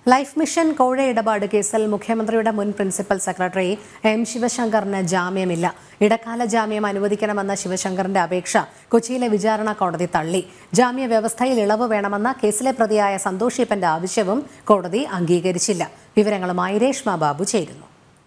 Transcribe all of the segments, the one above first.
life mission കോഴ ഇടപാട് കേസിൽ മുഖ്യമന്ത്രിയുടെ മുൻ പ്രിൻസിപ്പൽ സെക്രട്ടറി എം ശിവശങ്കറിന് ജാമ്യമില്ല ഇടക്കാല ജാമ്യം അനുവദിക്കണമെന്ന ശിവശങ്കറിന്റെ അപേക്ഷ കൊച്ചിയിലെ വിചാരണ കോടതി തള്ളി ജാമ്യ വ്യവസ്ഥയിൽ ഇളവ് വേണമെന്ന കേസിലെ പ്രതിയായ സന്തോഷ് ഈപ്പന്റെ ആവശ്യവും കോടതി അംഗീകരിച്ചില്ല വിവരങ്ങളുമായി രേഷ്മ ബാബു ചേരുന്നു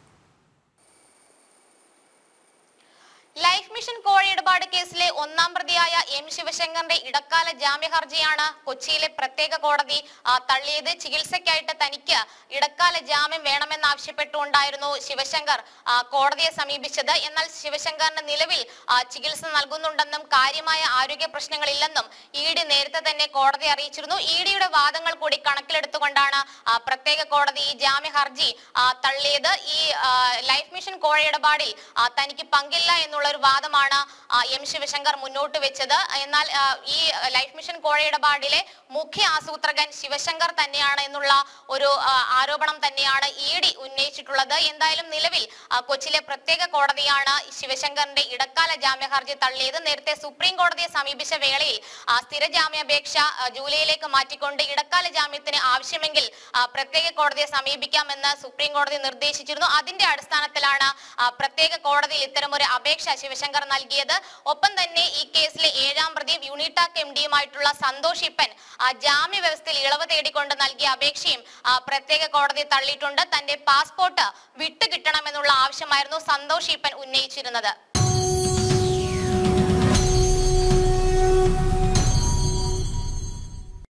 ലൈഫ് മിഷൻ കോഴ ഇടപാട് കേസിലെ ഒന്നാം പ്രതിയായ എം ശിവശങ്കറിന്റെ ഇടക്കാല ജാമ്യ ഹർജിയാണ് കൊച്ചിയിലെ പ്രത്യേക കോടതി ആ, തള്ളിയത് ചികിത്സയ്ക്കായിട്ട് തനിക്ക് ഇടക്കാല ജാമ്യം വേണമെന്നാവശ്യപ്പെട്ടുകൊണ്ടായിരുന്നു ശിവശങ്കർ ആ, കോടതിയെ സമീപിച്ചത് എന്നാൽ ശിവശങ്കറിന് നിലവിൽ ആ, ചികിത്സ നൽകുന്നുണ്ടെന്നും കാര്യമായ ആരോഗ്യ പ്രശ്നങ്ങളില്ലെന്നും ഇ ഡി നേരത്തെ തന്നെ കോടതി അറിയിച്ചിരുന്നു ഇ ഡിയുടെ വാദങ്ങൾ കൂടി കണക്കിലെടുത്തുകൊണ്ടാണ് ആ, പ്രത്യേക കോടതി ഈ ജാമ്യ ഹർജി ആ, തള്ളിയത് ഈ ആ, ലൈഫ് മിഷൻ കോഴ ഇടപാടിൽ ആ, തനിക്ക് പങ്കില്ല എന്നുള്ള ഒരു വാദമാണ് ആ, എം ശിവശങ്കർ മുന്നോട്ട് വെച്ചത് എന്നാൽ ആ, ഈ ലൈഫ് മിഷൻ കോഴ ഇടപാടിലെ മുഖ്യ ആസൂത്രകൻ ശിവശങ്കർ തന്നെയാണ് എന്നുള്ള ഒരു ആ, ആരോപണം തന്നെയാണ് ഇ ഡി ഉന്നയിച്ചിട്ടുള്ളത് എന്തായാലും നിലവിൽ ആ, കൊച്ചിയിലെ പ്രത്യേക കോടതിയാണ് ശിവശങ്കറിന്റെ ഇടക്കാല ജാമ്യ ഹർജി തള്ളിയത് നേരത്തെ സുപ്രീം കോടതിയെ സമീപിച്ച വേളയിൽ ആ, സ്ഥിര ജാമ്യാപേക്ഷ ആ, ജൂലൈയിലേക്ക് മാറ്റിക്കൊണ്ട് ഇടക്കാല ജാമ്യത്തിന് ആവശ്യമെങ്കിൽ ആ, പ്രത്യേക കോടതിയെ സമീപിക്കാമെന്ന് സുപ്രീം കോടതി നിർദ്ദേശിച്ചിരുന്നു അതിന്റെ അടിസ്ഥാനത്തിലാണ് ആ, പ്രത്യേക കോടതിയിൽ ഇത്തരമൊരു അപേക്ഷ ശിവശങ്കർ നൽകിയത് ഒപ്പം തന്നെ ഈ കേസിലെ ഏഴാം പ്രതിയും യൂണിടാക് എം ഡിയുമായിട്ടുള്ള സന്തോഷ് ഇപ്പൻ ആ, ജാമ്യ വ്യവസ്ഥയിൽ ഇളവ് തേടിക്കൊണ്ട് നൽകിയ അപേക്ഷയും ആ, പ്രത്യേക കോടതി തള്ളിയിട്ടുണ്ട് തന്റെ പാസ്പോർട്ട് വിട്ടുകിട്ടണമെന്നുള്ള ആവശ്യമായിരുന്നു സന്തോഷ് ഈപ്പൻ ഉന്നയിച്ചിരുന്നത്